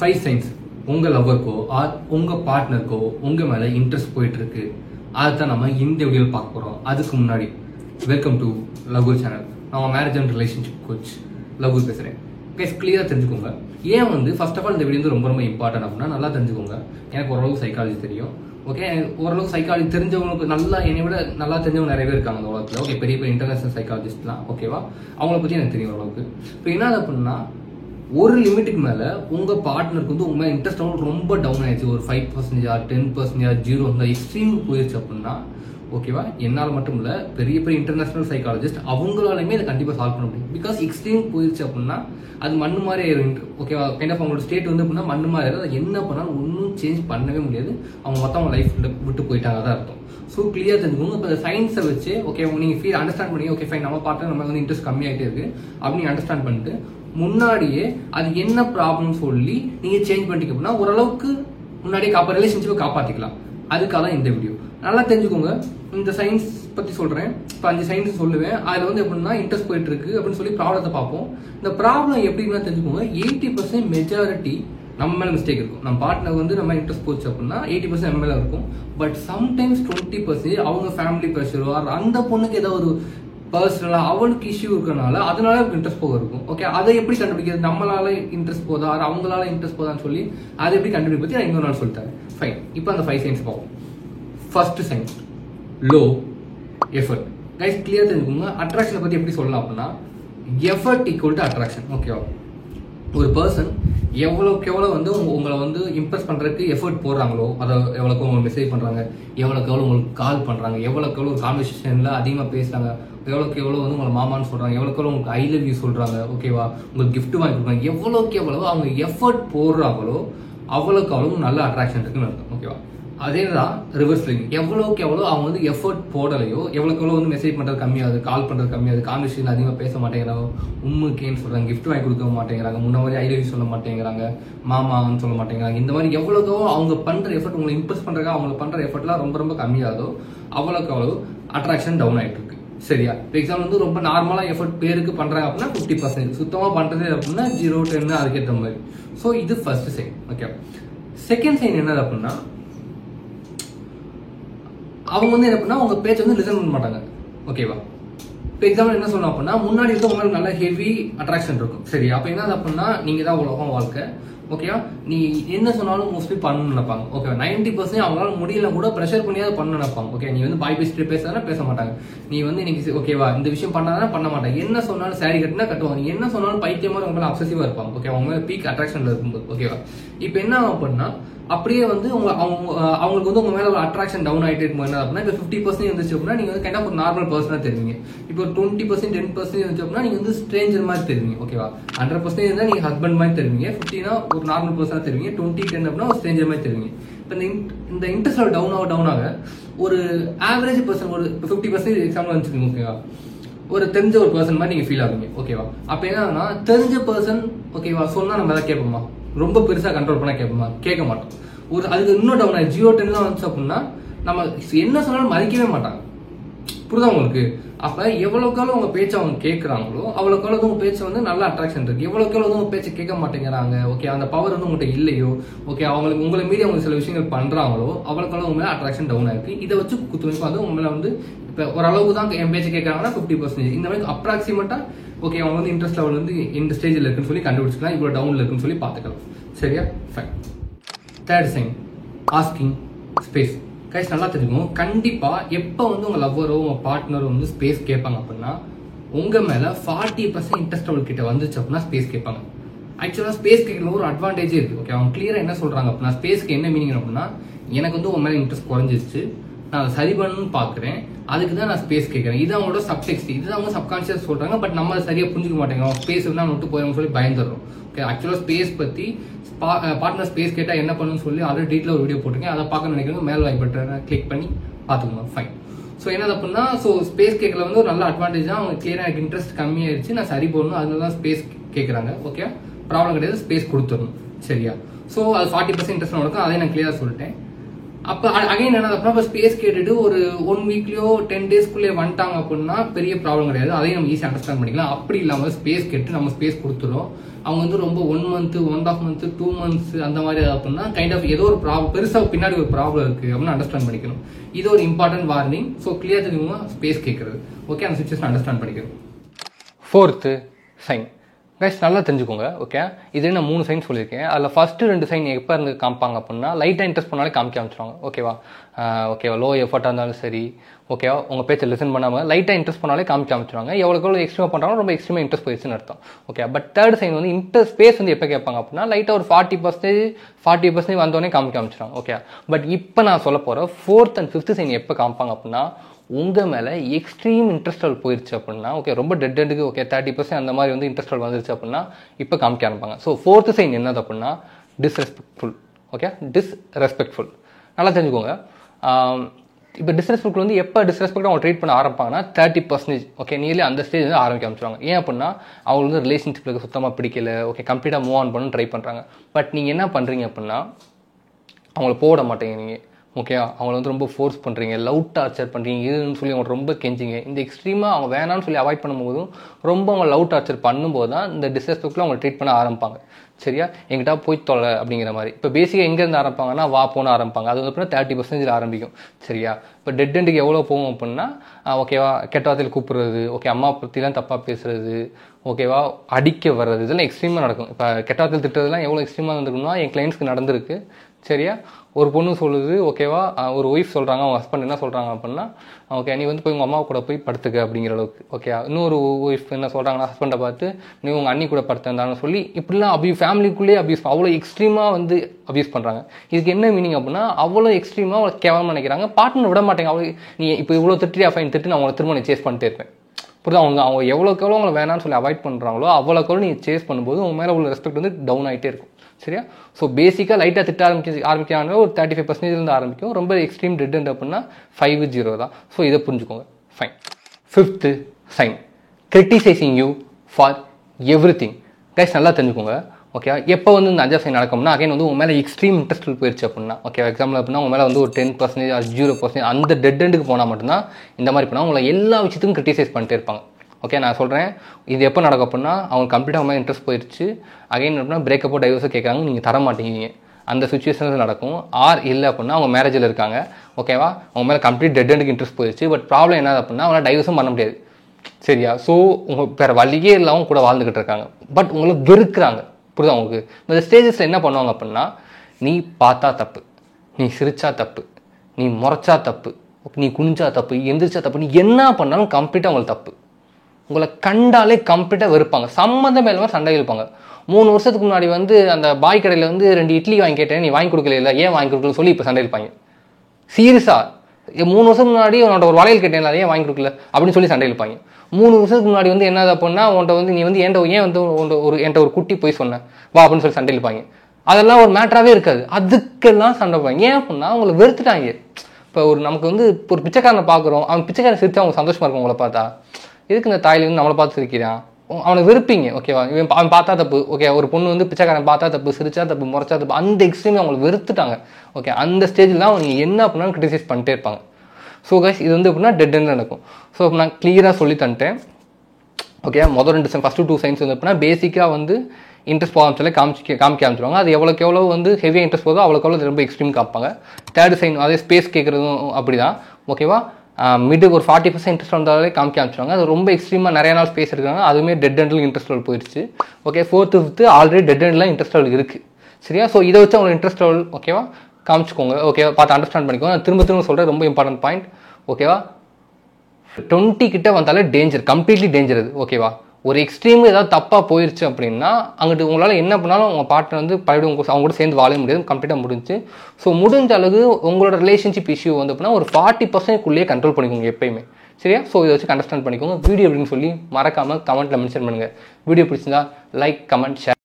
Five science உங்க லவ்வருக்கோ R உங்க பார்ட்னருக்கோ உங்க மேல இன்ட்ரெஸ்ட் போயிட்டு இருக்கு அதுதான் நம்ம இந்த வீடியோவில் பார்க்க போறோம் அதுக்கு முன்னாடி வெல்கம் டு லவ்கு சேனல் நான் மேரேஜ் அண்ட் ரிலேஷன்ஷிப் கோச் லவ்கு பேசுறேன் கைஸ் கிளியராக தெரிஞ்சுக்கோங்க ஏன் வந்து ஃபர்ஸ்ட் ஆஃப் ஆல் இந்த வீடியோ வந்து ரொம்ப ரொம்ப இம்பார்ட்டன்ட் அப்படின்னா நல்லா தெரிஞ்சுக்கோங்க எனக்கு ஓரளவுக்கு சைக்காலஜி தெரியும் ஓகே ஓரளவுக்கு சைக்காலஜி தெரிஞ்சவங்களுக்கு நல்லா என்னை விட நல்லா தெரிஞ்சவங்க நிறைய பேர் இருக்காங்க அந்த உலகத்தில் ஓகே பெரிய பெரிய இன்டர்நேஷனல் சைக்காலஜிஸ்ட்லாம் ஓகேவா அவங்கள பற்றி எனக்கு தெரியும் ஓரளவுக்கு இப்போ என்ன அப்படின்னா ஒரு லிமிட்டுக்கு மேலே உங்கள் பார்ட்னருக்கு வந்து உங்க மேலே இன்ட்ரெஸ்ட் ரொம்ப டவுன் ஆயிடுச்சு ஒரு ஃபைவ் பர்சன்டேஜா டென் பர்சன்டேஜா ஜீரோ இந்த எக்ஸ்ட்ரீம் போயிடுச்சு அப்படின்னா ஓகேவா என்னால் மட்டும் இல்லை பெரிய பெரிய இன்டர்நேஷனல் சைக்காலஜிஸ்ட் அவங்களாலுமே இதை கண்டிப்பாக சால்வ் பண்ண முடியும் பிகாஸ் எக்ஸ்ட்ரீம் போயிடுச்சு அப்படின்னா அது மண்ணு மாதிரி ஆயிரும் ஓகேவா கைண்ட் ஆஃப் அவங்களோட ஸ்டேட் வந்து அப்படின்னா மண்ணு மாதிரி ஆயிரும். அது என்ன பண்ணாலும் ஒன்றும் சேஞ்ச் பண்ணவே முடியாது அவங்க மொத்தம் அவங்க லைஃப் விட்டு போயிட்டாங்க தான் அர்த்தம் ஸோ கிளியர் தெரிஞ்சுக்கோங்க இப்போ சயின்ஸை வச்சு ஓகே நீங்கள் ஃபீல் அண்டர்ஸ்டாண்ட் பண்ணி ஓகே ஃபைன் நம்ம பார்த்து நம்ம வந்து இன்ட்ரெஸ்ட் கம்மியாகிட்டே இருக்கு அப்படின்னு அண்டர்ஸ்டாண்ட் பண்ணிட்டு முன்னாடியே அது என்ன ப்ராப்ளம் சொல்லி நீங்கள் சேஞ்ச் பண்ணிட்டீங்க அப்படின்னா ஓரளவுக்கு முன்னாடியே காப்பா ரிலேஷன்ஷிப்பை காப்பாற்றிக்கலாம் அதுக்காக தான் இந்த வீடியோ நல்லா தெரிஞ்சுக்கோங்க இந்த சயின்ஸ் பற்றி சொல்கிறேன் இப்போ அஞ்சு சயின்ஸ் சொல்லுவேன் அதில் வந்து எப்படின்னா இன்ட்ரெஸ்ட் போயிட்டு இருக்கு அப்படின்னு சொல்லி ப்ராப்ளத்தை பார்ப்போம் இந்த ப்ராப்ளம் எப்படின்னா தெரிஞ்சுக்கோங்க எயிட்டி பர்சன்ட் மெஜாரிட்டி நம்ம மேலே மிஸ்டேக் இருக்கும் நம்ம பார்ட்னர் வந்து நம்ம இன்ட்ரெஸ்ட் போச்சு அப்படின்னா எயிட்டி பர்சன்ட் நம்ம மேலே இருக்கும் பட் சம்டைம்ஸ் டுவெண்ட்டி பர்சன்ட் அவங்க ஃபேமிலி ப்ரெஷரோ அந்த பொண்ணுக்கு ஏதோ ஒரு பர்சனலாக அவளுக்கு இஷ்யூ இருக்கனால அதனால இன்ட்ரெஸ்ட் போக இருக்கும் ஓகே அதை எப்படி கண்டுபிடிக்கிறது நம்மளால இன்ட்ரெஸ்ட் போதா or அவங்களால இன்ட்ரெஸ்ட் போதான்னு சொல்லி அதை எப்படி கண்டுபிடிக்க பற்றி நான் இன்னொரு நாள் சொல்லித்தரேன் ஃபைன் இப்போ அந்த ஃபைவ் சைன்ஸ் பார்ப்போம் first sign low effort guys clear தெரிஞ்சுக்கோங்க அட்ராக்ஷனை பற்றி எப்படி சொல்லலாம் அப்படின்னா எஃபர்ட் ஈக்குவல் டு அட்ராக்ஷன் ஓகேவா ஒரு பர்சன் எவ்வளோக்கு எவ்வளோ வந்து உங்க- உங்களை வந்து இம்ப்ரெஸ் பண்ணுறதுக்கு எஃபர்ட் போடுறாங்களோ அதை எவ்வளோக்கு உங்களுக்கு மெசேஜ் பண்ணுறாங்க எவ்வளோக்கு எவ்வளோ உங்களுக்கு கால் பண்ணுறாங்க எவ்வளோக்கு எவ்வளோ ஒரு கான்வர்சேஷனில் அதிகமாக பேசுகிறாங்க எவ்வளோக்கு எவ்வளோ வந்து உங்களை மாமான்னு சொல்கிறாங்க எவ்வளோக்கு எவ்வளோ உங்களுக்கு ஐ லவ் யூ சொல்கிறாங்க ஓகேவா உங்களுக்கு gift வாங்கி கொடுக்குறாங்க எவ்வளோக்கு எவ்வளோ அவங்க எஃபர்ட் போடுறாங்களோ அவ்வளோக்கு அவ்வளோ நல்ல அட்ராக்ஷன் இருக்குன்னு அர்த்தம் ஓகேவா அதே தான் ரிவர்ஸ் லிங் எவ்வளோக்கு எவ்வளோ அவங்க வந்து எஃபர்ட் போடலையோ எவ்வளோக்கு எவ்வளோ வந்து மெசேஜ் பண்ணுறது கம்மியாகுது கால் பண்ணுறது கம்மியாகுது கான்வர்சேஷன் அதிகமாக பேச மாட்டேங்கிறாங்க உண்மைக்கேன்னு சொல்கிறாங்க gift வாங்கி கொடுக்க மாட்டேங்கிறாங்க முன்ன மாதிரி ஐடியா சொல்ல மாட்டேங்கிறாங்க மாமான்னு சொல்ல மாட்டேங்கிறாங்க இந்த மாதிரி எவ்வளோக்கோ அவங்க பண்ணுற எஃபர்ட் உங்களை இம்ப்ரெஸ் பண்ணுறதுக்கு அவங்க பண்ணுற எஃபர்ட்லாம் ரொம்ப ரொம்ப கம்மியாகுதோ அவ்வளோக்கு அவ்வளோ அட்ராக்ஷன் டவுன் ஆகிட்டு இருக்கு சரியா இப்போ எக்ஸாம்பிள் வந்து ரொம்ப நார்மலாக எஃபர்ட் பேருக்கு பண்ணுறாங்க அப்படின்னா ஃபிஃப்டி பர்சன்ட் சுத்தமாக பண்ணுறது அப்படின்னா ஜீரோ டென் அதுக்கேற்ற மாதிரி ஸோ இது first sign okay second sign என்னது அப்படின்னா அவங்க வந்து என்ன பண்ணா உங்க பேச்சை வந்து லிசன் பண்ண மாட்டாங்க ஓகேவா இப்போ எக்ஸாம்பிள் என்ன சொல்லணும் அப்படின்னா முன்னாடி இருக்க உங்களுக்கு நல்ல ஹெவி அட்ராக்ஷன் இருக்கும் சரி அப்போ என்ன அப்படின்னா நீங்க தான் உலகம் வாழ்க்கை ஓகேவா நீ என்ன சொன்னாலும் மோஸ்ட்லி பண்ண நினைப்பாங்க ஓகே நைன்டி பர்சன்ட் அவங்களால முடியல கூட ப்ரெஷர் பண்ணியாவது பண்ண நினைப்பாங்க ஓகே நீ வந்து பாய் பேசிட்டு பேசுறதுனா பேச மாட்டாங்க நீ வந்து இன்னைக்கு ஓகேவா இந்த விஷயம் பண்ணாதானே பண்ண மாட்டாங்க என்ன சொன்னாலும் சாரி கட்டினா கட்டுவாங்க நீ என்ன சொன்னாலும் பைத்தியம் மாதிரி உங்களை அப்சசிவா இருப்பாங்க ஓகே அவங்க மேல பீக் அட்ராக்ஷன்ல இருக்கும்போது ஓகேவா இப்போ என்ன ஆகும் அப்படின்னா அப்படியே வந்து உங்க அவங்க அஹ் அவங்களுக்கு வந்து உங்க மேல ஒரு அட்ராக்ஷன் டவுன் ஆயிட்டே இருக்கும் என்ன அப்படின்னா இப்போ ஃபிஃப்டி பர்சன்ட் இருந்துச்சு அப்படின்னா நீங்க வந்து கைண்ட் ஒரு நார்மல் பர்சனா தெரிவிங்க இப்போ ஒரு டுவெண்ட்டி பர்சன்ட் டென் பர்சன்ட் இருந்துச்சு அப்படின்னா நீங்க வந்து ஸ்ட்ரேஞ்சர் மாதிரி தெரிவிங்க ஓகேவா ஹண்ட்ரட் பர்சன்ட் இருந்தா நீங்க ஹஸ்பண்ட் மாதிரி தெரிவிங்க ஃபிஃப்டினா ஒரு நார்மல் பர்சனா தெரிவிங்க டுவெண்ட்டி டென் அப்படின்னா ஒரு ஸ்ட்ரேஞ்சர் மாதிரி தெரிவிங்க இப்போ இந்த in- இந்த இன்ட்ரெஸ்ட் டவுன் ஆக டவுன் ஆக ஒரு ஆவரேஜ் பர்சன் ஒரு ஃபிஃப்டி பர்சன்ட் எக்ஸாம்பிள் வந்துச்சுக்கோங்க ஓகேவா ஒரு தெரிஞ்ச ஒரு பர்சன் மாதிரி நீங்க ஃபீல் ஆகுங்க ஓகேவா அப்ப என்னன்னா தெரிஞ்ச பர்சன் ஓகேவா சொன்னா நம்ம எதாவது கேட்போமா ரொம்ப பெருசா கண்ட்ரோல் பண்ண கேட்போமா கேட்க மாட்டோம் ஒரு அதுக்கு இன்னும் டவுன் ஆகி ஜியோ டென்லாம் வந்துச்சு அப்படின்னா நம்ம என்ன சொன்னாலும் மதிக்கவே மாட்டாங்க புரியுதா உங்களுக்கு அப்ப எவ்வளவுக்கு எவ்வளவு உங்க பேச்சை அவங்க கேட்கறாங்களோ அவ்வளவுக்கு எவ்வளவு உங்க பேச்சு வந்து நல்ல அட்ராக்ஷன் இருக்கு எவ்வளவுக்கு எவ்வளவு உங்க பேச்சை கேட்க மாட்டேங்கிறாங்க ஓகே அந்த பவர் வந்து உங்கள்கிட்ட இல்லையோ ஓகே அவங்களுக்கு உங்களை மீறி அவங்க சில விஷயங்கள் பண்றாங்களோ அவ்வளவுக்கு எவ்வளவு உங்க மேல அட்ராக்ஷன் டவுன் ஆயிருக்கு இதை வச்சு குத்துமதிப்பு வந்து உங்க மேல வந்து இப்ப ஓரளவுக்கு தான் என் பேச்சு கேட்கறாங்கன்னா ஃபிஃப்டி பர்சன்டேஜ் இந்த மாதிரி அப்ராக்சிமேட்டா ஓகே அவங்க வந்து இன்ட்ரெஸ்ட் லெவல் வந்து இந்த ஸ்டேஜ்ல இருக்குன்னு சொல்லி கண்டுபிடிச்சிக்கலாம் இவ்வளவு டவுன்ல இருக்குன்னு சொல்லி பாத்துக்கலாம் சரியா fine third sign asking space guys நல்லா தெரியும் கண்டிப்பா எப்போ வந்து உங்க லவ்வரோ உங்க பார்ட்னரோ வந்து ஸ்பேஸ் கேட்பாங்க அப்படின்னா உங்க மேல ஃபார்ட்டி பர்சன்ட் இன்ட்ரெஸ்ட் அவங்ககிட்ட வந்துச்சு அப்படின்னா ஸ்பேஸ் கேட்பாங்க ஆக்சுவலாக ஸ்பேஸ் கேட்கல ஒரு அட்வான்டேஜே இருக்கு ஓகே அவங்க கிளியரா என்ன சொல்றாங்க அப்படின்னா ஸ்பேஸ்க்கு என்ன மீனிங் அப்படின்னா எனக்கு வந்து உங்க மேல இன்ட்ரெஸ்ட் குறைஞ்சிருச்சு நான் அதை சரி பண்ணணும்னு பார்க்குறேன் அதுக்கு தான் நான் ஸ்பேஸ் கேட்குறேன் இது அவங்களோட சப்டெக்ஸ்ட் இது அவங்க சப்கான்ஷியஸ் சொல்றாங்க பட் நம்ம அதை சரியா புரிஞ்சுக்க மாட்டேங்கிறோம் ஸ்பேஸ் இருந்தால் விட்டு போயிடும் சொல்லி பயந்துடுறோம் ஓகே ஆக்சுவலாக ஸ்பேஸ் பத்தி பார்ட்னர் ஸ்பேஸ் கேட்டால் என்ன பண்ணணும்னு சொல்லி ஆல்ரெடி டீட்டில் ஒரு வீடியோ போட்டிருக்கேன் அதை பார்க்க நினைக்கிறவங்க மேல் வாய் பட்டனை கிளிக் பண்ணி பார்த்துக்கணும் ஃபைன் ஸோ என்னது அப்படின்னா ஸோ ஸ்பேஸ் கேட்கல வந்து ஒரு நல்ல அட்வான்டேஜ் தான் அவங்க கிளியராக எனக்கு இன்ட்ரெஸ்ட் கம்மியாயிருச்சு நான் சரி பண்ணணும் அதனால தான் ஸ்பேஸ் கேட்குறாங்க ஓகே ப்ராப்ளம் கிடையாது ஸ்பேஸ் கொடுத்துடணும் சரியா ஸோ அது ஃபார்ட்டி பர்சன்ட் இன்ட்ரெஸ்ட் நடக்கும் அதை நான் கிளியராக சொல்லிட்டேன் அப்போ அகைன் என்ன அப்படின்னா ஸ்பேஸ் கேட்டுட்டு ஒரு ஒன் வீக்லயோ டென் டேஸ்க்குள்ளே வந்துட்டாங்க அப்படின்னா பெரிய ப்ராப்ளம் கிடையாது அதையும் நம்ம ஈஸியாக அண்டர்ஸ்டாண்ட் பண்ணிக்கலாம் அப்படி இல்லாமல் ஸ்பேஸ் கேட்டு நம்ம ஸ்பேஸ் கொடுத்துரும் அவங்க வந்து ரொம்ப one month one half month two months அந்த மாதிரி அப்படின்னா கைண்ட் ஆஃப் ஏதோ ஒரு ப்ராப்ளம் பெருசாக பின்னாடி ஒரு ப்ராப்ளம் இருக்கு அப்படின்னு அண்டர்ஸ்டாண்ட் பண்ணிக்கணும் இது ஒரு இம்பார்ட்டன்ட் வார்னிங் ஸோ கிளியர் தெரியுமா ஸ்பேஸ் கேட்கறது ஓகே அந்த சுச்சுவேஷன் அண்டர்ஸ்டாண்ட் பண்ணிக்கணும் ஃபோர்த்து சைன் கைஸ் நல்லா தெரிஞ்சுக்கோங்க ஓகே இது நான் மூணு சைன் சொல்லியிருக்கேன் அதில் ஃபஸ்ட்டு ரெண்டு சைன் எப்போ இருந்து காமிப்பாங்க அப்படின்னா லைட்டாக இன்ட்ரெஸ்ட் பண்ணாலே காமிக்க ஆரம்பிச்சிருவாங்க ஓகேவா ஓகேவா லோ எஃபர்ட்டாக இருந்தாலும் சரி ஓகேவா உங்கள் பேச்சை லிசன் பண்ணாமல் லைட்டாக இன்ட்ரெஸ்ட் பண்ணாலே காமிக்க ஆரம்பிச்சிருவாங்க எவ்வளோக்கு எவ்வளோ எக்ஸ்ட்ரீமாக பண்ணுறாங்க ரொம்ப எக்ஸ்ட்ரீமாக இன்ட்ரெஸ்ட் போயிடுச்சுன்னு அர்த்தம் ஓகே பட் தேர்ட் சைன் வந்து இன்ட்ரெஸ்ட் ஸ்பேஸ் வந்து எப்போ கேட்பாங்க அப்படின்னா லைட்டாக ஒரு ஃபார்ட்டி பர்சன்டேஜ் ஃபார்ட்டி பர்சன்டேஜ் வந்தோடனே காமிக்க ஆரம்பிச்சிருவாங்க ஓகே பட் இப்போ நான் சொல்ல போகிற ஃபோர்த் அண்ட் ஃபிஃப்த் சைன் எப்போ காமிப்பாங்க அப்படின்னா உங்கள் மேலே எக்ஸ்ட்ரீம் இன்ட்ரெஸ்ட் போயிருச்சு அப்படின்னா ஓகே ரொம்ப டெட் எண்டுக்கு ஓகே தேர்ட்டி பர்சன்ட் அந்த மாதிரி வந்து இன்ட்ரெஸ்ட் வந்துருச்சு அப்படின்னா இப்போ காமிக்க ஆரம்பிப்பாங்க ஸோ ஃபோர்த்து சைன் என்னது அப்படின்னா டிஸ்ரெஸ்பெக்ட்ஃபுல் ஓகே டிஸ்ரெஸ்பெக்ட்ஃபுல் நல்லா தெரிஞ்சுக்கோங்க இப்போ டிஸ்ரெஸ்பெக்ட் வந்து எப்போ டிஸ்ரெஸ்பெக்ட் அவங்க ட்ரீட் பண்ண ஆரம்பிப்பாங்கன்னா தேர்ட்டி பர்சன்டேஜ் ஓகே நியர்லி அந்த ஸ்டேஜ் வந்து ஆரம்பிக்க ஆரம்பிச்சிருவாங்க ஏன் அப்படின்னா அவங்க வந்து ரிலேஷன்ஷிப்பில் சுத்தமாக பிடிக்கல ஓகே கம்ப்ளீட்டாக மூவ் ஆன் பண்ண ட்ரை பண்ணுறாங்க பட் நீங்கள் என்ன பண்ணுறீங்க அப்படின்னா அவங்கள போட மாட்டீங்க நீங்கள் ஓகே அவங்கள வந்து ரொம்ப ஃபோர்ஸ் பண்ணுறீங்க லவ் டார்ச்சர் பண்ணுறீங்க இதுன்னு சொல்லி அவங்க ரொம்ப கெஞ்சிங்க இந்த எக்ஸ்ட்ரீமாக அவங்க வேணாம்னு சொல்லி அவாய்ட் பண்ணும்போதும் ரொம்ப அவங்க லவ் டார்ச்சர் பண்ணும்போது தான் இந்த டிஸ்ரெஸ்பெக்டில் அவங்க ட்ரீட் பண்ண ஆரம்பிப்பாங்க சரியா எங்கிட்ட போய் தொலை அப்படிங்கிற மாதிரி இப்போ பேசிக்காக எங்கேருந்து ஆரம்பிப்பாங்கன்னா வா போன ஆரம்பிப்பாங்க அது வந்து அப்படின்னா தேர்ட்டி பர்சன்டேஜ் ஆரம்பிக்கும் சரியா இப்போ டெட் எண்டுக்கு எவ்வளோ போகும் அப்படின்னா ஓகேவா கெட்ட வார்த்தையில் கூப்பிடுறது ஓகே அம்மா பற்றிலாம் தப்பாக பேசுறது ஓகேவா அடிக்க வர்றது இதெல்லாம் எக்ஸ்ட்ரீமாக நடக்கும் இப்போ கெட்ட வார்த்தையில் திட்டுறதுலாம் எவ்வளோ எக்ஸ்ட்ரீமாக இருந்திருக்குன்னா என் கிளைண்ட்ஸ்க்கு நடந்திருக்கு சரியா ஒரு பொண்ணு சொல்லுது ஓகேவா ஒரு ஒய்ஃப் சொல்கிறாங்க அவங்க ஹஸ்பண்ட் என்ன சொல்கிறாங்க அப்படின்னா ஓகே நீ வந்து போய் உங்கள் அம்மா கூட போய் படுத்துக்க அப்படிங்கிற அளவுக்கு ஓகே இன்னொரு ஒய்ஃப் என்ன சொல்கிறாங்கன்னா ஹஸ்பண்டை பார்த்து நீ உங்கள் அண்ணி கூட படுத்திருந்தான்னு சொல்லி இப்படிலாம் அபியூ ஃபேமிலிக்குள்ளேயே அபியூஸ் அவ்வளோ எக்ஸ்ட்ரீமாக வந்து அபியூஸ் பண்ணுறாங்க இதுக்கு என்ன மீனிங் அப்படின்னா அவ்வளோ எக்ஸ்ட்ரீமாக அவ்வளோ கேவலமாக நினைக்கிறாங்க பார்ட்னர் விட மாட்டேங்க அவ்வளோ நீ இப்போ இவ்வளோ திட்டியா ஃபைன் திட்டு நான் அவங்களை திரும்ப சேஸ் பண்ணிட்டே இருப்பேன் புரியுது அவங்க அவங்க எவ்வளோக்கு எவ்வளோ அவங்களை வேணாம்னு சொல்லி அவாய்ட் பண்ணுறாங்களோ அவ்வளோக்கு எவ்வளோ நீங்கள் சேஸ் பண்ணும்போது உங்க மேலே உள்ள ரெஸ்பெக்ட் வந்து டவுன் ஆகிட்டே இருக்கும் சரியா ஸோ பேசிக்காக லைட்டாக திட்ட ஆரம்பிக்க ஆரம்பிக்கிறாங்க ஒரு தேர்ட்டி ஃபைவ் பர்சன்டேஜ்லேருந்து ஆரம்பிக்கும் ரொம்ப எக்ஸ்ட்ரீம் டெட் அப்படின்னா ஃபைவ் ஜீரோ தான் ஸோ இதை புரிஞ்சுக்கோங்க fine fifth sign criticising you for everything guys நல்லா தெரிஞ்சுக்கோங்க ஓகே எப்போ வந்து இந்த அஞ்சாவது சைன் நடக்கும்னா அகைன் வந்து உங்க மேலே எக்ஸ்ட்ரீம் இன்ட்ரெஸ்ட் போயிடுச்சு அப்படின்னா ஓகே எக்ஸாம்பிள் அப்படின்னா உங்க மேலே வந்து ஒரு ten percentage or zero percentage அந்த டெட் எண்டுக்கு போனால் மட்டும்தான் இந்த மாதிரி பண்ணால் உங்களை எல்லா விஷயத்துக்கும் கிரிட்டிசைஸ் பண்ணிட்டே இருப்பாங்க ஓகே நான் சொல்கிறேன் இது எப்போ நடக்கும் அப்படின்னா அவங்க கம்ப்ளீட்டாக அவங்க இன்ட்ரெஸ்ட் போயிடுச்சு அகைன் அப்படின்னா பிரேக்கப்போ டைவர்ஸோ கேட்குறாங்க நீங்கள் தர மாட்டேங்கிறீங்க அந்த சுச்சுவேஷன்ஸ் நடக்கும் ஆர் இல்லை அப்படின்னா அவங்க மேரேஜில் இருக்காங்க ஓகேவா அவங்க மேலே கம்ப்ளீட் டெட் எண்டுக்கு இன்ட்ரெஸ்ட் போயிடுச்சு பட் ப்ராப்ளம் என்ன அப்படின்னா அவங்களால டைவர்ஸும் பண்ண முடியாது சரியா ஸோ உங்கள் வேறு வழியே இல்லாமல் கூட வாழ்ந்துக்கிட்டு இருக்காங்க பட் உங்களை வெறுக்கிறாங்க புரியுதா உங்களுக்கு இந்த ஸ்டேஜஸில் என்ன பண்ணுவாங்க அப்படின்னா நீ பார்த்தா தப்பு நீ சிரிச்சா தப்பு நீ முறைச்சா தப்பு நீ குனிஞ்சா தப்பு எந்திரிச்சா தப்பு நீ என்ன பண்ணாலும் கம்ப்ளீட்டாக உங்களுக்கு தப்பு உங்களை கண்டாலே கம்ப்ளீட்டாக வெறுப்பாங்க சம்மந்தமே இல்லாமல் சண்டை இழுப்பாங்க மூணு வருஷத்துக்கு முன்னாடி வந்து அந்த பாய் கடையில் வந்து ரெண்டு இட்லி வாங்கி கேட்டேன் நீ வாங்கி கொடுக்கல இல்லை ஏன் வாங்கி கொடுக்கல சொல்லி இப்போ சண்டை இழுப்பாங்க சீரியஸா மூணு வருஷம் முன்னாடி உன்னோட ஒரு வளையல் கேட்டேன் அதை ஏன் வாங்கி கொடுக்கல அப்படின்னு சொல்லி சண்டை இழுப்பாங்க மூணு வருஷத்துக்கு முன்னாடி வந்து என்னது அப்படின்னா உன்ட்ட வந்து நீ வந்து என்கிட்ட ஏன் வந்து உன்ட்ட ஒரு என்கிட்ட ஒரு குட்டி போய் சொன்ன வா அப்படின்னு சொல்லி சண்டை இழுப்பாங்க அதெல்லாம் ஒரு மேட்டராகவே இருக்காது அதுக்கெல்லாம் சண்டை வைப்பாங்க ஏன் அப்படின்னா அவங்களை வெறுத்துட்டாங்க இப்போ ஒரு நமக்கு வந்து இப்போ ஒரு பிச்சைக்காரனை பார்க்குறோம் அவன் பிச்சைக்காரன் சிரிச்சு அவங்க சந்தோஷமா இருக்கும் உங்களை பார்த்தா எதுக்கு இந்த தாயிலேருந்து நம்மளை பார்த்து சிரிக்கிறான் அவனை வெறுப்பீங்க ஓகேவா இவன் பா- அவன் பார்த்தா தப்பு ஓகே ஒரு பொண்ணு வந்து பிச்சைக்காரன் பார்த்தா தப்பு சிரிச்சா தப்பு முறைச்சா தப்பு அந்த எக்ஸ்ட்ரீம் அவங்களை வெறுத்துட்டாங்க ஓகே அந்த ஸ்டேஜில் தான் அவங்க என்ன பண்ணாலும் கிரிட்டிசைஸ் பண்ணிட்டே இருப்பாங்க ஸோ கைஸ் இது வந்து எப்படின்னா டெட் எண்ட் நடக்கும் ஸோ நான் கிளியராக சொல்லி தந்துட்டேன் ஓகே மொதல் ரெண்டு சைன் ஃபஸ்ட்டு டூ சைன்ஸ் வந்து எப்படின்னா பேசிக்காக வந்து இன்ட்ரெஸ்ட் போகாம சொல்லி காமிச்சு காமிக்க ஆரம்பிச்சிருவாங்க அது எவ்வளோக்கு எவ்வளோ வந்து ஹெவியாக இன்ட்ரெஸ்ட் போதோ அவ்வளோக்கு எவ்வளோ ரொம்ப எக்ஸ்ட்ரீம் காப்பாங்க தேர்ட் சைன் அதே ஸ்பேஸ் கேட்குறதும் அப்படி தான் ஓகேவா மிடு ஒரு ஃபார்ட்டி பர்சன்ட் இன்ட்ரெஸ்ட் வந்தாலே காமிக்க ஆரம்பிச்சிருவாங்க அது ரொம்ப எக்ஸ்ட்ரீமாக நிறைய நாள் ஸ்பேஸ் இருக்காங்க அதுவுமே டெட் எண்டில் இன்ட்ரெஸ்ட் லெவல் போயிடுச்சு okay fourth fifth already dead எண்டில் இன்ட்ரெஸ்ட் லெவல் இருக்குது சரியா ஸோ இதை வச்சு அவங்க இன்ட்ரெஸ்ட் லெவல் ஓகேவா காமிச்சுக்கோங்க ஓகேவா பார்த்து அண்டர்ஸ்டாண்ட் பண்ணிக்கோங்க நான் திரும்ப திரும்ப சொல்கிறேன் ரொம்ப இம்பார்ட்டன்ட் பாயிண்ட் ஓகேவா டுவெண்ட்டி கிட்ட வந்தாலே டேஞ்சர் கம்ப்ளீட்லி டேஞ்சர் அது ஓகேவா ஒரு எக்ஸ்ட்ரீம் ஏதாவது தப்பாக போயிருச்சு அப்படின்னா அங்கிட்டு உங்களால் என்ன பண்ணாலும் உங்கள் பார்ட்னர் வந்து பழைய உங்க அவங்க கூட சேர்ந்து வாழ முடியாது கம்ப்ளீட்டாக முடிஞ்சு ஸோ முடிஞ்ச அளவு உங்களோட ரிலேஷன்ஷிப் இஷ்யூ வந்து அப்படின்னா ஒரு ஃபார்ட்டி பர்சன்ட்குள்ளேயே கண்ட்ரோல் பண்ணிக்கோங்க எப்பயுமே சரியா ஸோ இதை வச்சு அண்டர்ஸ்டாண்ட் பண்ணிக்கோங்க வீடியோ அப்படின்னு சொல்லி மறக்காமல் கமெண்ட்டில் மென்ஷன் பண்ணுங்கள் வீடியோ பிடிச்சிருந்தா லைக் கமெண்ட் ஷேர்